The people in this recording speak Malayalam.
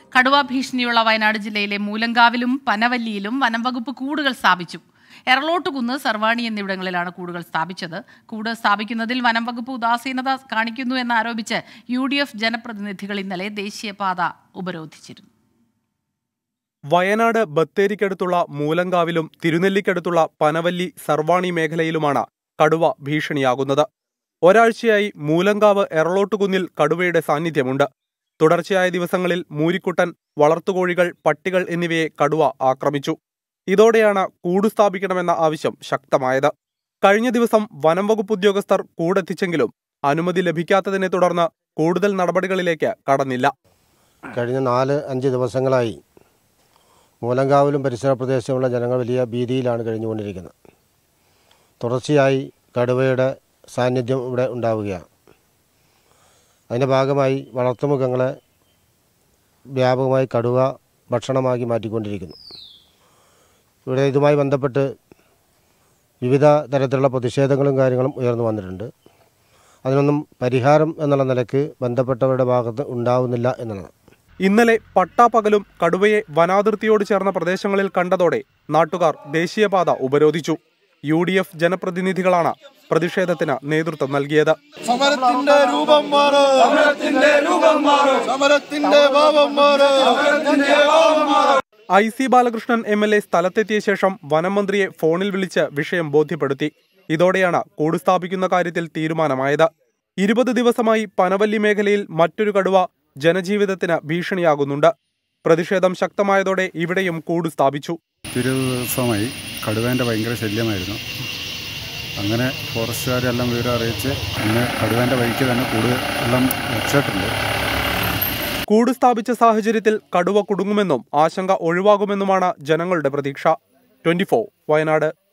കടുവ ഭീഷണിയുള്ള വയനാട് ജില്ലയിലെ മൂലങ്കാവിലും പനവല്ലിയിലും വനം വകുപ്പ് കൂടുകൾ സ്ഥാപിച്ചു എറളോട്ടുകുന്ന് സർവാണി എന്നിവിടങ്ങളിലാണ് കൂടുകൾ സ്ഥാപിച്ചത് കൂട് സ്ഥാപിക്കുന്നതിൽ വനം വകുപ്പ് ഉദാസീനത കാണിക്കുന്നു എന്നാരോപിച്ച് യു ഡി എഫ് ജനപ്രതിനിധികൾ ഇന്നലെ ദേശീയപാത ഉപരോധിച്ചിരുന്നു വയനാട് ബത്തേരിക്കടുത്തുള്ള മൂലങ്കാവിലും തിരുനെല്ലിക്കടുത്തുള്ള പനവല്ലി സർവാണി മേഖലയിലുമാണ് കടുവ ഭീഷണിയാകുന്നത് ഒരാഴ്ചയായി മൂലങ്കാവ് എറളോട്ടുകുന്നിൽ കടുവയുടെ സാന്നിധ്യമുണ്ട് തുടർച്ചയായ ദിവസങ്ങളിൽ മൂരിക്കുട്ടൻ വളർത്തുകോഴികൾ പട്ടികൾ എന്നിവയെ കടുവ ആക്രമിച്ചു ഇതോടെയാണ് കൂട് സ്ഥാപിക്കണമെന്ന ആവശ്യം ശക്തമായത് കഴിഞ്ഞ ദിവസം വനം വകുപ്പ് ഉദ്യോഗസ്ഥർ കൂടെത്തിച്ചെങ്കിലും അനുമതി ലഭിക്കാത്തതിനെ തുടർന്ന് കൂടുതൽ നടപടികളിലേക്ക് കടന്നില്ല കഴിഞ്ഞ നാല് അഞ്ച് ദിവസങ്ങളായി മൂലങ്കാവിലും പരിസര പ്രദേശമുള്ള ജനങ്ങൾ വലിയ ഭീതിയിലാണ് കഴിഞ്ഞുകൊണ്ടിരിക്കുന്നത് തുടർച്ചയായി കടുവയുടെ സാന്നിധ്യം ഇവിടെ ഉണ്ടാവുകയാണ് അതിൻ്റെ ഭാഗമായി വളർത്തുമൃഗങ്ങളെ വ്യാപകമായി കടുവ ഭക്ഷണമാക്കി മാറ്റിക്കൊണ്ടിരിക്കുന്നു ഇവിടെ ഇതുമായി ബന്ധപ്പെട്ട് വിവിധ തരത്തിലുള്ള പ്രതിഷേധങ്ങളും കാര്യങ്ങളും ഉയർന്നു വന്നിട്ടുണ്ട് അതിനൊന്നും പരിഹാരം എന്നുള്ള നിലക്ക് ബന്ധപ്പെട്ടവരുടെ ഭാഗത്ത് ഉണ്ടാവുന്നില്ല എന്നുള്ളതാണ് ഇന്നലെ പട്ടാപ്പകലും കടുവയെ വനാതിർത്തിയോട് ചേർന്ന പ്രദേശങ്ങളിൽ കണ്ടതോടെ നാട്ടുകാർ ദേശീയപാത ഉപരോധിച്ചു യു ഡി എഫ് ജനപ്രതിനിധികളാണ് പ്രതിഷേധത്തിന് നേതൃത്വം നൽകിയത് സമരത്തിന്റെ രൂപം മാറും സമരത്തിന്റെ രൂപം മാറും സമരത്തിന്റെ ഭാവം മാറും സമരത്തിന്റെ ഭാവം മാറും I C Balakrishnan M L A സ്ഥലത്തെത്തിയ ശേഷം വനം മന്ത്രിയെ ഫോണിൽ വിളിച്ച് വിഷയം ബോധ്യപ്പെടുത്തി ഇതോടെയാണ് കൂട് സ്ഥാപിക്കുന്ന കാര്യത്തിൽ തീരുമാനമായത് ഇരുപത് ദിവസമായി പനവല്ലി മേഖലയിൽ മറ്റൊരു കടുവ ജനജീവിതത്തിന് ഭീഷണിയാകുന്നുണ്ട് പ്രതിഷേധം ശക്തമായതോടെ ഇവിടെയും കൂട് സ്ഥാപിച്ചു ഇരുപത് ദിവസമായി കടുവേൻ്റെ ഭയങ്കര ശല്യമായിരുന്നു അങ്ങനെ ഫോറസ്റ്റുകാരെല്ലാം വിവരം അറിയിച്ച് ഇന്ന് കടുവേൻ്റെ വഴിക്ക് തന്നെ കൂടുതൽ എല്ലാം വെച്ചിട്ടുണ്ട് കൂട് സ്ഥാപിച്ച സാഹചര്യത്തിൽ കടുവ കുടുങ്ങുമെന്നും ആശങ്ക ഒഴിവാകുമെന്നുമാണ് ജനങ്ങളുടെ പ്രതീക്ഷ ട്വന്റി വയനാട്